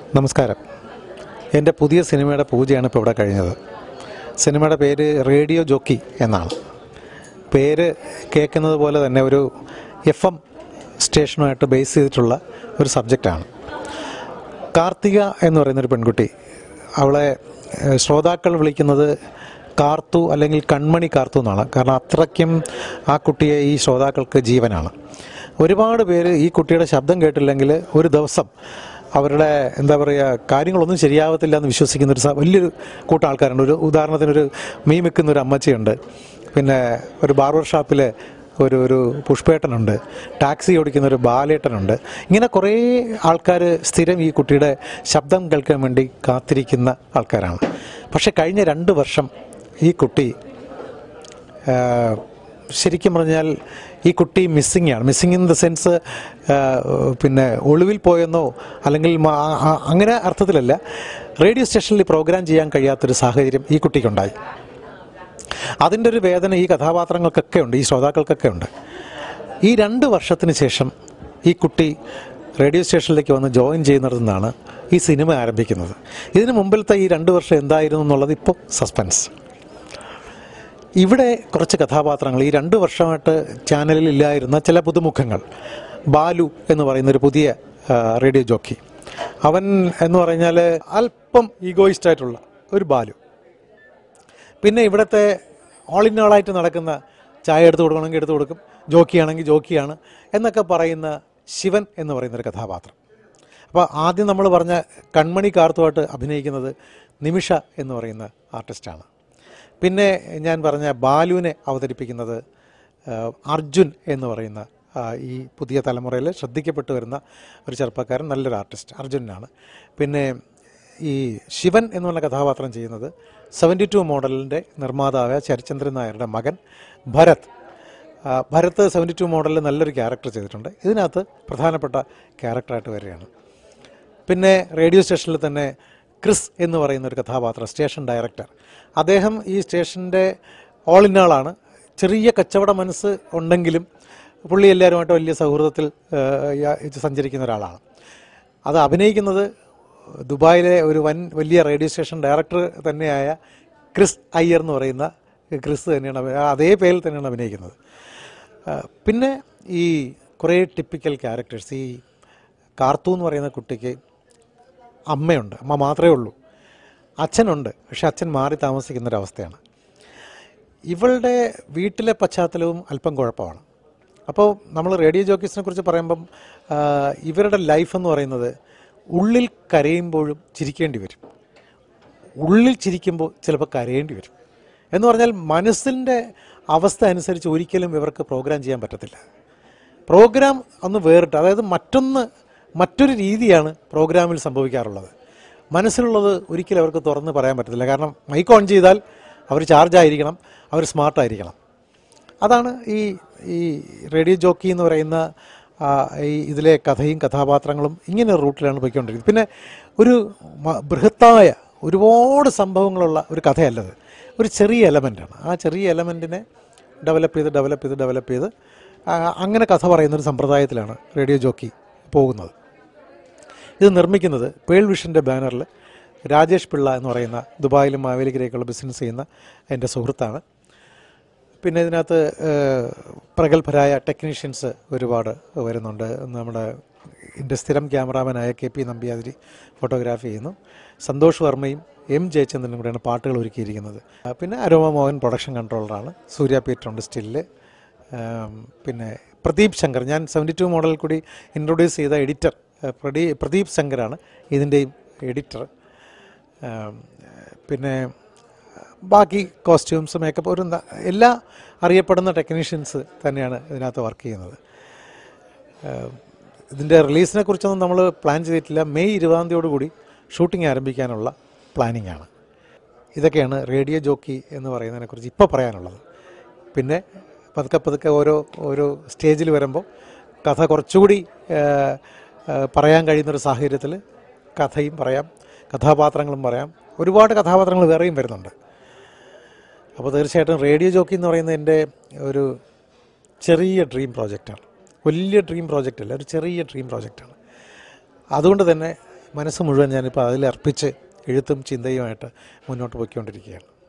നമസ്കാരം എൻ്റെ പുതിയ സിനിമയുടെ പൂജയാണ് ഇപ്പോൾ ഇവിടെ കഴിഞ്ഞത് സിനിമയുടെ പേര് റേഡിയോ ജോക്കി എന്നാണ് പേര് കേൾക്കുന്നത് പോലെ തന്നെ ഒരു എഫ് എം സ്റ്റേഷനുമായിട്ട് ബേസ് ചെയ്തിട്ടുള്ള ഒരു സബ്ജക്റ്റാണ് കാർത്തിക എന്ന് പറയുന്നൊരു പെൺകുട്ടി അവളെ ഏഹ്, ശ്രോതാക്കൾ വിളിക്കുന്നത് കാർത്തു അല്ലെങ്കിൽ കൺമണി കാർത്തു എന്നാണ് കാരണം അത്രയ്ക്കും ആ കുട്ടിയെ ഈ ശ്രോതാക്കൾക്ക് ജീവനാണ് ഒരുപാട് പേര് ഈ കുട്ടിയുടെ ശബ്ദം കേട്ടില്ലെങ്കിൽ ഒരു ദിവസം അവരുടെ എന്താ പറയുക കാര്യങ്ങളൊന്നും ശരിയാവത്തില്ല എന്ന് വിശ്വസിക്കുന്ന ഒരു സ- വലിയൊരു കൂട്ടം ആൾക്കാരുണ്ട് ഒരു ഉദാഹരണത്തിനൊരു മീൻ വെക്കുന്ന ഒരു അമ്മച്ചിയുണ്ട് പിന്നെ ഒരു ബാർബർ ഷാപ്പിൽ ഒരു ഒരു പുഷ്പേട്ടനുണ്ട് ടാക്സി ഓടിക്കുന്ന ഒരു ബാലേട്ടനുണ്ട് ഇങ്ങനെ കുറേ ആൾക്കാർ സ്ഥിരം ഈ കുട്ടിയുടെ ശബ്ദം കേൾക്കാൻ വേണ്ടി കാത്തിരിക്കുന്ന ആൾക്കാരാണ് പക്ഷെ കഴിഞ്ഞ രണ്ട് വർഷം ഈ കുട്ടി ആ, ശരിക്കും പറഞ്ഞാൽ ഈ കുട്ടി മിസ്സിംഗ് ആണ് മിസ്സിംഗ് ഇൻ ദ സെൻസ് പിന്നെ ഒളിവിൽ പോയെന്നോ അല്ലെങ്കിൽ മ- ആ- ആ- അങ്ങനെ അർത്ഥത്തിലല്ല റേഡിയോ സ്റ്റേഷനിൽ പ്രോഗ്രാം ചെയ്യാൻ കഴിയാത്തൊരു സാഹചര്യം ഈ കുട്ടിക്കുണ്ടായി അതിൻ്റെ ഒരു വേദന ഈ കഥാപാത്രങ്ങൾക്കൊക്കെ ഉണ്ട് ഈ ശ്രോതാക്കൾക്കൊക്കെ ഉണ്ട് ഈ രണ്ട് വർഷത്തിന് ശേഷം ഈ കുട്ടി റേഡിയോ സ്റ്റേഷനിലേക്ക് വന്ന് ജോയിൻ ചെയ്യുന്നിടത്തു നിന്നാണ് ഈ സിനിമ ആരംഭിക്കുന്നത് ഇതിന് മുമ്പിലത്തെ ഈ രണ്ട് വർഷം എന്തായിരുന്നു എന്നുള്ളത് ഇപ്പോൾ സസ്പെൻസ് ഇവിടെ കുറച്ച് കഥാപാത്രങ്ങൾ ഈ രണ്ട് വർഷമായിട്ട് ചാനലിൽ ഇല്ലായിരുന്ന ചില പുതുമുഖങ്ങൾ ബാലു എന്ന് പറയുന്ന ഒരു പുതിയ ആ, റേഡിയോ ജോക്കി അവൻ എന്ന് പറഞ്ഞാൽ അല്പം ഈഗോയിസ്റ്റ് ആയിട്ടുള്ള ഒരു ബാലു പിന്നെ ഇവിടുത്തെ ഓൾ ഇൻ ഓൾ ആയിട്ട് നടക്കുന്ന ചായ എടുത്ത് കൊടുക്കണമെങ്കിൽ എടുത്ത് കൊടുക്കും ജോക്കിയാണെങ്കിൽ ജോക്കിയാണ് എന്നൊക്കെ പറയുന്ന ശിവൻ എന്ന് പറയുന്ന ഒരു കഥാപാത്രം അപ്പോൾ ആദ്യം നമ്മൾ പറഞ്ഞ കൺമണി കാർത്തുമായിട്ട് അഭിനയിക്കുന്നത് നിമിഷ എന്ന് പറയുന്ന ആർട്ടിസ്റ്റാണ് പിന്നെ ഞാൻ പറഞ്ഞ ബാലുവിനെ അവതരിപ്പിക്കുന്നത് ആ, അർജുൻ എന്ന് പറയുന്ന ആ, ഈ പുതിയ തലമുറയിൽ ശ്രദ്ധിക്കപ്പെട്ടു വരുന്ന ഒരു ചെറുപ്പക്കാരൻ നല്ലൊരു ആർട്ടിസ്റ്റ് അർജുനാണ് പിന്നെ ഈ ശിവൻ എന്നുള്ള കഥാപാത്രം ചെയ്യുന്നത് സെവൻറ്റി ടു മോഡലിൻ്റെ നിർമ്മാതാവായ ചരിചന്ദ്രൻ നായരുടെ മകൻ ഭരത് ആ, ഭരത് സെവൻറ്റി ടു മോഡലിൽ നല്ലൊരു ക്യാരക്ടർ ചെയ്തിട്ടുണ്ട് ഇതിനകത്ത് പ്രധാനപ്പെട്ട ക്യാരക്ടറായിട്ട് വരികയാണ് പിന്നെ റേഡിയോ സ്റ്റേഷനിൽ തന്നെ ക്രിസ് എന്ന് പറയുന്ന ഒരു കഥാപാത്രം സ്റ്റേഷൻ ഡയറക്ടർ അദ്ദേഹം ഈ സ്റ്റേഷൻ്റെ ഓൾ ഇൻ ആളാണ് ചെറിയ കച്ചവട മനസ്സ് ഉണ്ടെങ്കിലും പുള്ളി എല്ലാവരുമായിട്ട് വലിയ സൗഹൃദത്തിൽ ആ, യാ- ഇത് സഞ്ചരിക്കുന്ന ഒരാളാണ് അത് അഭിനയിക്കുന്നത് ദുബായിലെ ഒരു വൻ വലിയ റേഡിയോ സ്റ്റേഷൻ ഡയറക്ടർ തന്നെയായ ക്രിസ് അയ്യർ എന്ന് പറയുന്ന ക്രിസ് തന്നെയാണ് അഭി- അതേ പേരിൽ തന്നെയാണ് അഭിനയിക്കുന്നത് ആ, പിന്നെ ഈ കുറേ ടിപ്പിക്കൽ ക്യാരക്ടേഴ്സ് ഈ കാർത്തു എന്ന് പറയുന്ന കുട്ടിക്ക് അമ്മയുണ്ട് അമ്മ മാത്രമേ ഉള്ളൂ അച്ഛനുണ്ട് പക്ഷെ അച്ഛൻ മാറി താമസിക്കുന്ന ഒരവസ്ഥയാണ് ഇവളുടെ വീട്ടിലെ പശ്ചാത്തലവും അല്പം കുഴപ്പമാണ് അപ്പോൾ നമ്മൾ റേഡിയോ ജോക്കീസിനെ കുറിച്ച് പറയുമ്പം ആ, ഇവരുടെ ലൈഫ് എന്ന് പറയുന്നത് ഉള്ളിൽ കരയുമ്പോഴും ചിരിക്കേണ്ടി വരും ഉള്ളിൽ ചിരിക്കുമ്പോൾ ചിലപ്പോൾ കരയേണ്ടി വരും എന്ന് പറഞ്ഞാൽ മനസ്സിൻ്റെ അവസ്ഥ അനുസരിച്ച് ഒരിക്കലും ഇവർക്ക് പ്രോഗ്രാം ചെയ്യാൻ പറ്റത്തില്ല പ്രോഗ്രാം ഒന്ന് വേറിട്ട് അതായത് മറ്റൊന്ന് മറ്റൊരു രീതിയാണ് പ്രോഗ്രാമിൽ സംഭവിക്കാറുള്ളത് മനസ്സിലുള്ളത് ഒരിക്കലും അവർക്ക് തുറന്ന് പറയാൻ പറ്റത്തില്ല കാരണം മൈക്ക് ഓൺ ചെയ്താൽ അവർ ചാർജ് ആയിരിക്കണം അവർ സ്മാർട്ടായിരിക്കണം അതാണ് ഈ ഈ റേഡിയോ ജോക്കി എന്ന് പറയുന്ന ആ, ഈ ഇതിലെ കഥയും കഥാപാത്രങ്ങളും ഇങ്ങനെ ഒരു റൂട്ടിലാണ് പോയിക്കൊണ്ടിരിക്കുന്നത് പിന്നെ ഒരു മ- ബൃഹത്തായ ഒരുപാട് സംഭവങ്ങളുള്ള ഒരു കഥയല്ലത് ഒരു ചെറിയ എലമെൻ്റാണ് ആ ചെറിയ എലമെൻറ്റിനെ ഡെവലപ്പ് ചെയ്ത് ഡെവലപ്പ് ചെയ്ത് ഡെവലപ്പ് ചെയ്ത് ആ, അങ്ങനെ കഥ പറയുന്നൊരു സമ്പ്രദായത്തിലാണ് റേഡിയോ ജോക്കി പോകുന്നത് ഇത് നിർമ്മിക്കുന്നത് പേൾ വിഷൻ്റെ ബാനറിൽ രാജേഷ് പിള്ള എന്ന് പറയുന്ന ദുബായിലും മാവേലിക്കരയൊക്കെയുള്ള ബിസിനസ് ചെയ്യുന്ന എൻ്റെ സുഹൃത്താണ് പിന്നെ ഇതിനകത്ത് ഏഹ്, പ്രഗത്ഭരായ ടെക്നീഷ്യൻസ് ഒരുപാട് വരുന്നുണ്ട് നമ്മുടെ എൻ്റെ സ്ഥിരം ക്യാമറാമാനായ കെ പി നമ്പ്യാതിരി ഫോട്ടോഗ്രാഫി ചെയ്യുന്നു സന്തോഷ് വർമ്മയും എം ജയചന്ദ്രനും കൂടെയാണ് പാട്ടുകൾ ഒരുക്കിയിരിക്കുന്നത് ആ, പിന്നെ അരോമ മോഹൻ പ്രൊഡക്ഷൻ കൺട്രോളറാണ് സൂര്യ പീറ്ററുണ്ട് സ്റ്റില്ല് ആം, പിന്നെ പ്രദീപ് ശങ്കർ ഞാൻ സെവൻറ്റി ടു മോഡലിൽ കൂടി ഇൻട്രൊഡ്യൂസ് ചെയ്ത എഡിറ്റർ പ്രദീ പ്രദീപ് ശങ്കറാണ് ഇതിൻ്റെയും എഡിറ്റർ ആം, പിന്നെ ബാക്കി കോസ്റ്റ്യൂംസ് മേക്കപ്പ് ഒരു ന- എല്ലാ അറിയപ്പെടുന്ന ടെക്നീഷ്യൻസ് തന്നെയാണ് ഇതിനകത്ത് വർക്ക് ചെയ്യുന്നത് ആം, ഇതിൻ്റെ റിലീസിനെ കുറിച്ചൊന്നും നമ്മൾ പ്ലാൻ ചെയ്തിട്ടില്ല മെയ് ഇരുപതാം തീയതിയോടുകൂടി ഷൂട്ടിംഗ് ആരംഭിക്കാനുള്ള പ്ലാനിംഗ് ആണ് ഇതൊക്കെയാണ് റേഡിയോ ജോക്കി എന്ന് പറയുന്നതിനെക്കുറിച്ച് ഇപ്പോൾ പറയാനുള്ളത് പിന്നെ പതുക്കെ പതുക്കെ ഓരോ ഓരോ സ്റ്റേജിൽ വരുമ്പോൾ കഥ കുറച്ചുകൂടി ആ, ആ, പറയാൻ കഴിയുന്നൊരു സാഹചര്യത്തിൽ കഥയും പറയാം കഥാപാത്രങ്ങളും പറയാം ഒരുപാട് കഥാപാത്രങ്ങൾ വേറെയും വരുന്നുണ്ട് അപ്പോൾ തീർച്ചയായിട്ടും റേഡിയോ ജോക്കി എന്ന് പറയുന്നത് എൻ്റെ ഒരു ചെറിയ ഡ്രീം പ്രോജക്റ്റാണ് വലിയ ഡ്രീം പ്രോജക്റ്റ് അല്ല ഒരു ചെറിയ ഡ്രീം പ്രോജക്റ്റാണ് അതുകൊണ്ട് തന്നെ മനസ്സ് മുഴുവൻ ഞാനിപ്പോൾ അതിലർപ്പിച്ച് എഴുത്തും ചിന്തയുമായിട്ട് മുന്നോട്ട് പോയിക്കൊണ്ടിരിക്കുകയാണ്